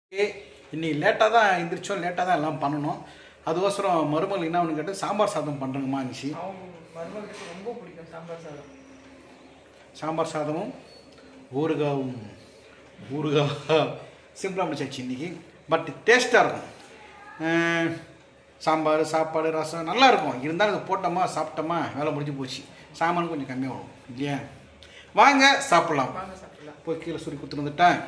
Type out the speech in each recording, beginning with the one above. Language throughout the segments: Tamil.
ஓகே இன்னைக்கு லேட்டாக தான் எந்திரிச்சோம் லேட்டாக தான் எல்லாம் பண்ணணும் அதுக்கோசரம் மருமகள் என்ன ஒன்று கேட்டு சாம்பார் சாதம் பண்ணுறேங்கம்மா இருந்துச்சு அவங்க மருமகளுக்கு ரொம்ப பிடிக்கும் சாம்பார் சாதம் சாம்பார் சாதமும் ஊறுகாவும் ஊறுகாய் சிம்பிளாக முடிச்சாச்சு இன்னைக்கு பட் டேஸ்ட்டாக இருக்கும் அஹ், சாம்பார் சாப்பாடு ரசம் நல்லா இருக்கும் இருந்தாலும் இதை போட்டோமா சாப்பிட்டோமா வேலை முடிஞ்சு போச்சு சாமான் கொஞ்சம் கம்மியாக வரும் இல்லையா வாங்க சாப்பிட்லாம் வாங்க சாப்பிடலாம் போய் கீழே சுரி கொடுத்துட்டு வந்துட்டேன்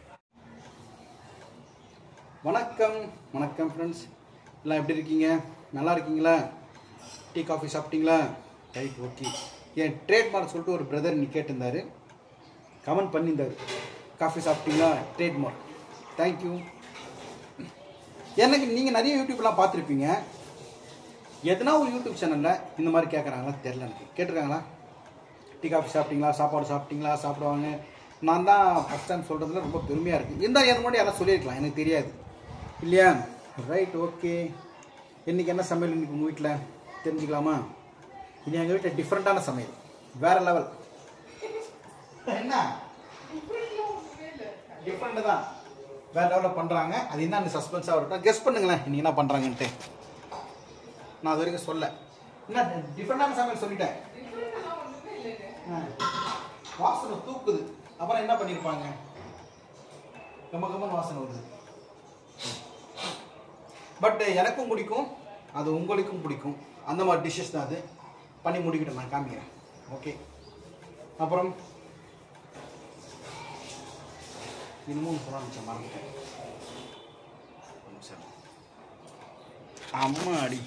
வணக்கம் வணக்கம் ஃப்ரெண்ட்ஸ் எல்லாம் எப்படி இருக்கீங்க நல்லா இருக்கீங்களா டீ காஃபி சாப்பிட்டீங்களா ரைட் ஓகே என் ட்ரேட்மார்க் சொல்லிட்டு ஒரு பிரதர் இன்னைக்கு கேட்டிருந்தாரு கமெண்ட் பண்ணியிருந்தாரு காஃபி சாப்பிட்டீங்களா ட்ரேட்மார்க் தேங்க்யூ எனக்கு நீங்கள் நிறைய யூடியூப்லாம் பார்த்துருப்பீங்க எதனா ஒரு யூடியூப் சேனலில் இந்த மாதிரி கேட்குறாங்களா தெரில எனக்கு கேட்டிருக்காங்களா டீ காஃபி சாப்பிட்டீங்களா சாப்பாடு சாப்பிட்டீங்களா சாப்பிடுவாங்க நான் தான் ஃபஸ்ட் டைம் சொல்கிறதுல ரொம்ப பெருமையாக இருக்குது இருந்தால் எனக்கு முன்னாடி யாரும் சொல்லியிருக்கலாம் எனக்கு தெரியாது இல்லையா ரைட் ஓகே இன்றைக்கி என்ன சமையல் இன்றைக்கி உங்கள் வீட்டில் தெரிஞ்சுக்கலாமா இது எங்கள் வீட்டில் டிஃப்ரெண்ட்டான சமையல் வேறு லெவல் என்ன டிஃப்ரெண்ட்டு தான் வேறு லெவலில் பண்ணுறாங்க அது என்ன சஸ்பென்ஸாக இருக்கட்டும் கெஸ் பண்ணுங்களேன் இன்றைக்கி என்ன பண்ணுறாங்கன்ட்டு நான் அது வரைக்கும் சொல்ல என்ன டிஃப்ரெண்டான சமையல் சொல்லிட்டேன் ஆ. வாசனை தூக்குது அப்புறம் என்ன பண்ணியிருப்பாங்க கம்ம கம்மன் வாசனை வருது பட் எனக்கும் பிடிக்கும் அது உங்களுக்கும் பிடிக்கும் அந்த மாதிரி டிஷ்ஷஸ் தான் அது பண்ணி முடிக்கிட்டேன் நான் காமிக்கிறேன் ஓகே அப்புறம் இன்னமும் சொல்ல நினச்சேன் மறந்துட்டேன் ஒரு நிமிஷம். அம்மா அடி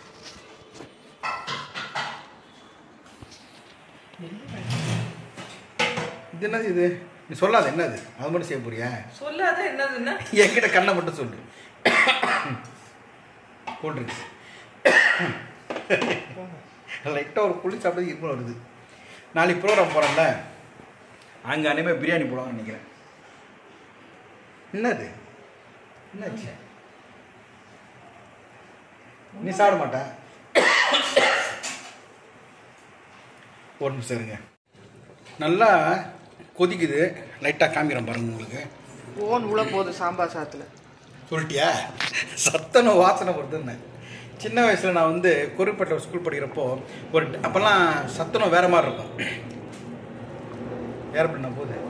இது என்னது இது நீ சொல்லாத என்னது அது மட்டும் செய்ய போறியா சொல்லாத என்னதுன்னா என்கிட்ட கண்ணை மட்டும் சொல்லு கூல்ட்ரிங்க்ஸ் லைட்டாக ஒரு புளி சாப்பிட்டது இருமல் வருது நாளைக்கு ப்ரோக்ராம் போகிறேன்ல அங்கே அனைமே பிரியாணி போடுவாங்கன்னு நினைக்கிறேன் என்னது என்னாச்சு நீ சாப்பிட மாட்ட ஒரு நிமிஷம் இருங்க நல்லா கொதிக்குது லைட்டாக காமிக்கிறேன் பாருங்க உங்களுக்கு ஓன் உள்ள போகுது சாம்பார் சாதத்தில் சொல்லிட்டியா சத்தன வாசனை வருதுன்னு சின்ன வயசில் நான் வந்து குறிப்பிட்ட ஸ்கூல் படிக்கிறப்போ ஒரு அப்போல்லாம் சத்தனம் வேற மாதிரி இருக்கும் ஏர்போர்ட் நான் போகுது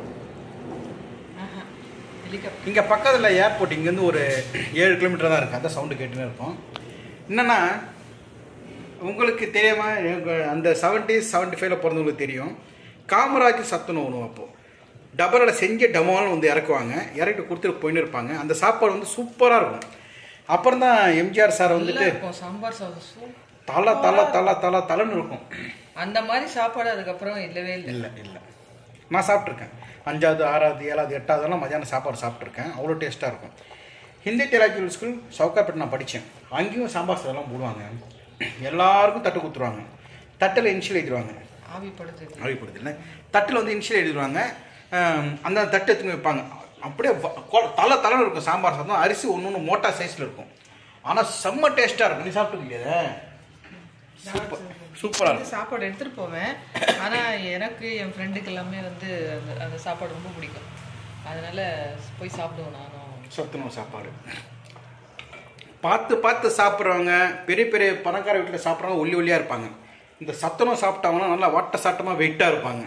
ஹெலிகாப்டர் இங்கே பக்கத்தில் ஏர்போர்ட் இங்கேருந்து ஒரு ஏழு கிலோமீட்டர் தான் இருக்குது அதான் சவுண்டு கேட்டுனே இருக்கும் என்னென்னா உங்களுக்கு தெரியாம எங்க- அந்த செவன்டீஸ் செவன்ட்டி ஃபைவ்ல பிறந்தவங்களுக்கு தெரியும் காமராஜ் சத்துணவு உணவு அப்போது டபரில் செஞ்ச டமாலும் வந்து இறக்குவாங்க இறக்கிட்டு கொடுத்துட்டு போயின்னு இருப்பாங்க அந்த சாப்பாடு வந்து சூப்பராக இருக்கும் அப்புறம் தான் எம்ஜிஆர் சார் நல்லா வந்துட்டு இருக்கும் சாம்பார் சாதம் சூப் தலை தலை தலை தலை தலைன்னு இருக்கும் அந்த மாதிரி சாப்பாடு அதுக்கப்புறம் இல்லவே இல்லை இல்லை இல்லை நான் சாப்பிட்ருக்கேன் அஞ்சாவது ஆறாவது ஏழாவது எட்டாவதுலாம் மதியானம் சாப்பாடு சாப்பிட்ருக்கேன் அவ்வளோ டேஸ்ட்டாக இருக்கும் ஹிந்தி திராஜுவல் ஸ்கூல் சவுக்காப்பேட்டை நான் படித்தேன் அங்கேயும் சாம்பார் சாதம்லாம் போடுவாங்க எல்லாருக்கும் தட்டு கொடுத்துருவாங்க தட்டில் இன்ஷியல் எழுதிடுவாங்க ஆவிப்படுத்துது அறிவிப்படுது இல்லை தட்டில் வந்து இன்ஷியல் எழுதிடுவாங்க ஆம், அந்த தட்டு எடுத்துன்னு வைப்பாங்க அப்படியே வ- கொ- தலை தலைன்னு இருக்கும் சாம்பார் சாதம் அரிசி ஒன்று ஒன்று மோட்டா சைஸில் இருக்கும் ஆனால் செம்ம டேஸ்ட்டாக இருக்கும் நீ சாப்பிட்டுருக்கீங்க சூப்பர் சூப்பராக வந்து இருக்கும் சாப்பாடு எடுத்துட்டு போவேன் ஆனா எனக்கு என் ஃப்ரெண்டுக்கு எல்லாமே வந்து அந்த அந்த சாப்பாடு ரொம்ப பிடிக்கும் அதனால போய் சாப்பிடுவோம் நானும் சத்துணவு சாப்பாடு பார்த்து பார்த்து சாப்பிட்றவங்க பெரிய பெரிய பணக்கார வீட்டில் சாப்பிட்றவங்க ஒல்லி ஒல்லியாக இருப்பாங்க இந்த சத்துணவு சாப்பிட்டவங்கன்னா நல்லா வாட்ட சாட்டமாக வெயிட்டாக இருப்பாங்க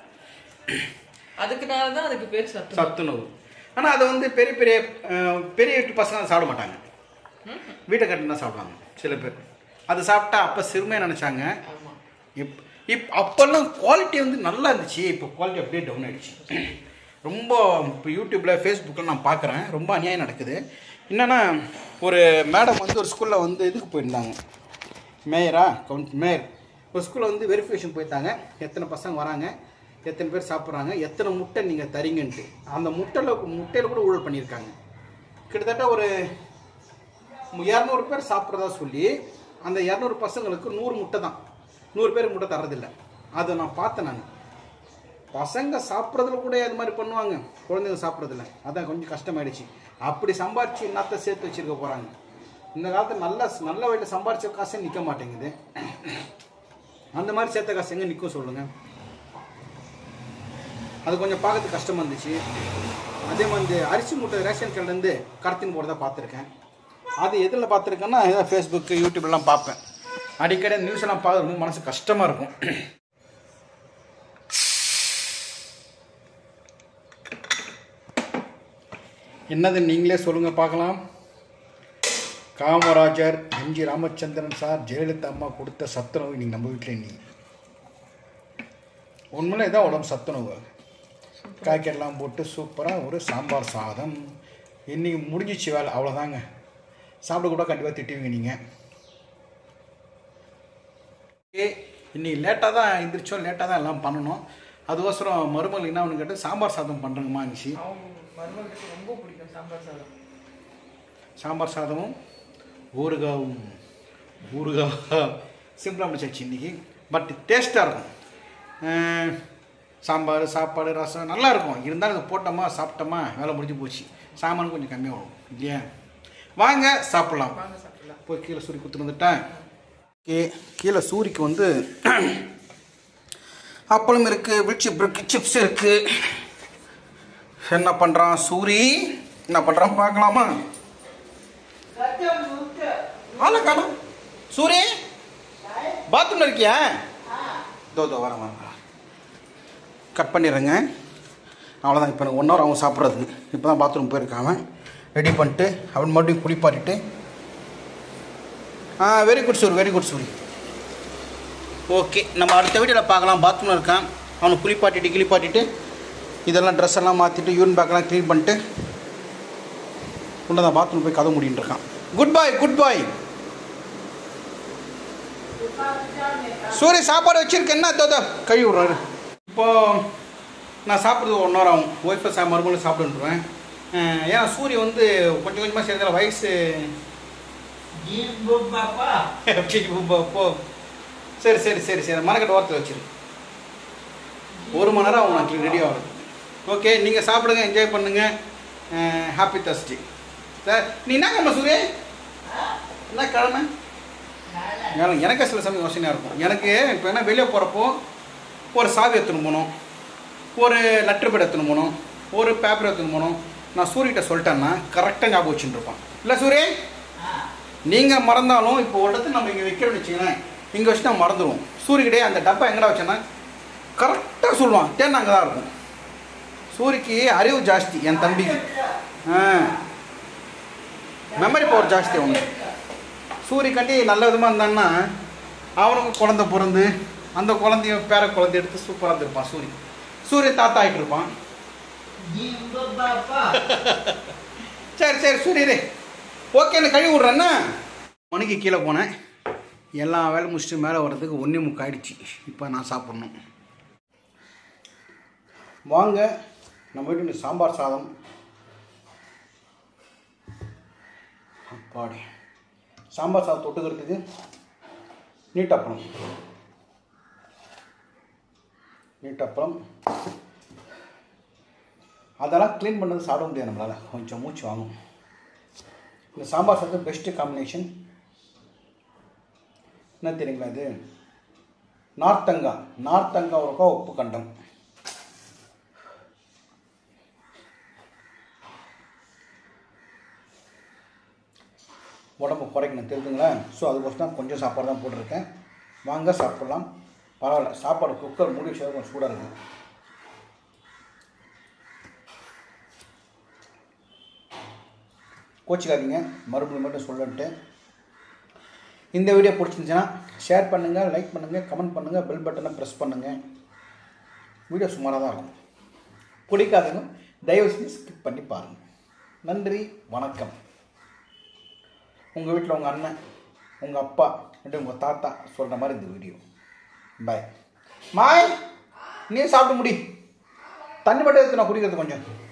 அதுக்குனால தான் அதுக்கு பேர் சத்து சத்துணவு ஆனால் அதை வந்து பெரிய பெரிய அஹ், பெரிய வீட்டு பசங்க அதை சாப்பிட மாட்டாங்க வீட்டை கட்டி தான் சாப்பிடுவாங்க சில பேர் அது சாப்பிட்டா அப்போ சிறுமையாக நினச்சாங்க ஆமா இப் இப் அப்போல்லாம் குவாலிட்டி வந்து நல்லா இருந்துச்சு இப்போ குவாலிட்டி அப்படியே டவுன் ஆயிடுச்சு ரொம்ப இப்போ யூடியூப்பில் ஃபேஸ்புக்கில் நான் பார்க்குறேன் ரொம்ப அநியாயம் நடக்குது என்னென்னா ஒரு மேடம் வந்து ஒரு ஸ்கூலில் வந்து இதுக்கு போயிருந்தாங்க மேயரா கவுண்ட் மேயர் ஒரு ஸ்கூலில் வந்து வெரிஃபிகேஷன் போயிருந்தாங்க எத்தனை பசங்க வராங்க எத்தனை பேர் சாப்பிட்றாங்க எத்தனை முட்டை நீங்கள் தரீங்கன்ட்டு அந்த முட்டையில் முட்டையில் கூட ஊழல் பண்ணியிருக்காங்க கிட்டத்தட்ட ஒரு இரநூறு பேர் சாப்பிட்றதா சொல்லி அந்த இரநூறு பசங்களுக்கு நூறு முட்டை தான் நூறு பேருக்கு முட்டை தர்றதில்ல அதை நான் பார்த்தேன் நான் பசங்க சாப்பிட்றதுல கூட அது மாதிரி பண்ணுவாங்க குழந்தைங்க சாப்பிட்றதில்ல அதான் கொஞ்சம் கஷ்டமாயிடுச்சு அப்படி சம்பாரிச்சு என்னத்தை சேர்த்து வச்சிருக்க போகிறாங்க இந்த காலத்தில் நல்ல நல்ல வழியில் சம்பாரிச்ச காசே நிற்க மாட்டேங்குது அந்த மாதிரி சேர்த்த காசு எங்கே நிற்கும் சொல்லுங்கள் அது கொஞ்சம் பார்க்கறதுக்கு கஷ்டமாக இருந்துச்சு அதே மாதிரி இந்த அரிசி மூட்டை ரேஷன் கடையிலேருந்து கடத்தின்னு போகிறத பார்த்துருக்கேன் அது எதில் பார்த்துருக்கேன்னா ஏதாவது ஃபேஸ்புக்கு யூடியூப்லாம் பார்ப்பேன் அடிக்கடி நியூஸ் எல்லாம் பார்க்குறது மனசு கஷ்டமாக இருக்கும் என்னது நீங்களே சொல்லுங்கள் பார்க்கலாம் காமராஜர் எம்ஜி ராமச்சந்திரன் சார் ஜெயலலிதா அம்மா கொடுத்த சத்துணவு இன்னைக்கு நம்ம வீட்டில் நீ உண்மையிலே இதான் உடம்பு சத்துணவு காய்கறிலாம் போட்டு சூப்பராக ஒரு சாம்பார் சாதம் இன்றைக்கி முடிஞ்சிச்சு வேலை அவ்வளோதாங்க சாப்பிட கூட கண்டிப்பாக திட்டுவீங்க நீங்கள் ஏ இன்னைக்கு லேட்டாக தான் எந்திரிச்சோம் லேட்டாக தான் எல்லாம் பண்ணணும் அதுக்கோசரம் மருமகள் என்ன ஒன்று கேட்டு சாம்பார் சாதம் பண்ணுறேங்கம்மா இருந்துச்சு அவங்க மருமகளுக்கு ரொம்ப பிடிக்கும் சாம்பார் சாதம் சாம்பார் சாதமும் ஊறுகாவும் ஊறுகாய் சிம்பிளாக முடிச்சாச்சு இன்றைக்கி பட் டேஸ்ட்டாக இருக்கும் அஹ், சாம்பார் சாப்பாடு ரசம் நல்லா இருக்கும் இருந்தாலும் இது போட்டோமா சாப்பிட்டோமா வேலை முடிஞ்சு போச்சு சாமான் கொஞ்சம் கம்மியாக வரும் இல்லையா வாங்க சாப்பிட்லாம் வாங்க சாப்பிடலாம் போய் கீழே சூரி குத்து வந்துட்டேன் ஓகே கீழே சூரிக்கு வந்து அப்பளம் இருக்குது வில்ச்சி பிரிக்கு சிப்ஸ் இருக்குது என்ன பண்ணுறான் சூரி என்ன பண்ணுறான் பார்க்கலாமா ஆளை காணும் சூரி பாத்ரூம்ல இருக்கியா தோ தோ வரேன் வரேன் வரேன். கட் பண்ணிடுறேங்க அவ்வளோதான் இப்போ எனக்கு ஒன் ஹவர் அவன் சாப்பிட்றதுக்கு இப்போ தான் பாத்ரூம் போயிருக்கான் அவன் ரெடி பண்ணிட்டு அவன் மறுபடியும் குளிப்பாட்டிட்டு ஆ very good Suri very good Suri okay நம்ம அடுத்த வீடியோவில் பார்க்கலாம் பாத்ரூமில் இருக்கான் அவனை குளிப்பாட்டிட்டு கிளிப்பாட்டிட்டு இதெல்லாம் ட்ரெஸ் எல்லாம் மாற்றிட்டு யூரின் பேக்கெல்லாம் க்ளீன் பண்ணிட்டு உள்ள தான் பாத்ரூம் போய் கதை முடின்னு இருக்கான் குட் பாய் குட் பாய் சூரிய சாப்பாடு வச்சிருக்கேன் என்ன தோதோ கழுவி விட்றாரு இப்போ நான் சாப்பிட்றது ஒன் ஹவர் ஆகும் ஒய்ஃபை சா மறுபடியும் சாப்பிட்டுருவேன் ஏன்னா சூரிய வந்து கொஞ்சம் கொஞ்சமாக சேர்ந்தால வயசு போ சரி சரி சரி சரி மரக்கட்டை ஓரத்தில் வச்சிரு ஒரு மணி நேரம் ஆகும் நான் ரெடி ஆகுது ஓகே நீங்கள் சாப்பிடுங்க என்ஜாய் பண்ணுங்க ஹாப்பி தஸ்டி சார் நீ என்ன கிழமை சூரிய என்ன கிழமை எனக்கு- எனக்கு சில சமயம் யோசனையாக இருக்கும் எனக்கு இப்போ என்ன வெளியே போகிறப்போ ஒரு சாவி எடுத்துன்னு போகணும் ஒரு லெட்டர் பேட் எடுத்துன்னு போகணும் ஒரு பேப்பர் எடுத்துன்னு போகணும் நான் சூரியகிட்ட சொல்லிட்டேன்னா கரெக்டாக ஞாபகம் வச்சுட்டு இருப்பான் இல்லை சூரிய நீங்கள் மறந்தாலும் இப்போ ஒரு இடத்துல நம்ம இங்கே வைக்கிறோம்னு வச்சுங்களேன் இங்கே வச்சு நான் மறந்துடுவோம் சூரியகிட்டே அந்த டப்பா எங்கடா வச்சேன்னா கரெக்டாக சொல்லுவான் தேன் அங்கே தான் இருக்கும் சூரிக்கு அறிவு ஜாஸ்தி என் தம்பிக்கு ஆ மெமரி பவர் ஜாஸ்தி அவனுக்கு சூரிய கண்டி நல்ல விதமாக இருந்தான்னா அவனுக்கு குழந்தை பிறந்து அந்த குழந்தைய பேர குழந்தை எடுத்து சூப்பராக இருந்திருப்பான் சூரிய சூரிய தாத்தா ஆகிட்டு இருப்பான் சரி சரி சூரியரே ஓகே நான் கழுவி விட்றேன்னா மணிக்கு கீழே போனேன் எல்லா வேலை முடிச்சுட்டு மேலே வர்றதுக்கு ஒன்றே முக்கு ஆயிடுச்சு இப்போ நான் சாப்பிட்ணும் வாங்க நம்ம வீட்டு சாம்பார் சாதம் அப்பாடி சாம்பார் சாதம் தொட்டுக்கிறதுக்கு நீட்டப்பளம் நீட்டப்பளம் அதெல்லாம் க்ளீன் பண்ணது சாப்பிட முடியாது நம்மளால் கொஞ்சம் மூச்சு வாங்கும் இந்த சாம்பார் சாதம் பெஸ்ட்டு காம்பினேஷன் என்ன தெரியுங்களா இது நார்த்தங்கா நார்த்தங்கா ஒருக்கா உப்பு கண்டம் உடம்பு குறைக்கணும் தெரியுதுங்களா ஸோ அதுக்கோசம் தான் கொஞ்சம் சாப்பாடு தான் போட்டிருக்கேன் வாங்க சாப்பிட்லாம் பரவாயில்ல சாப்பாடு குக்கர் மூடி வச்சது கொஞ்சம் சூடாக இருக்குது கோச்சிக்காதீங்க மறுபடியும் மட்டும் சொல்லிட்டு இந்த வீடியோ பிடிச்சிருந்துச்சுன்னா ஷேர் பண்ணுங்கள் லைக் பண்ணுங்கள் கமெண்ட் பண்ணுங்கள் பெல் பட்டனை ப்ரெஸ் பண்ணுங்கள் வீடியோ சுமாராக தான் இருக்கும் பிடிக்காதவங்க தயவு செஞ்சு ஸ்கிப் பண்ணி பாருங்கள் நன்றி வணக்கம் உங்கள் வீட்டில் உங்கள் அண்ணன் உங்கள் அப்பா ரெண்டு உங்கள் தாத்தா சொல்கிற மாதிரி இந்த வீடியோ பாய் மாய் நீ சாப்பிட்டு முடி தண்ணி மட்டும் எடுத்து நான் குடிக்கிறது கொஞ்சம்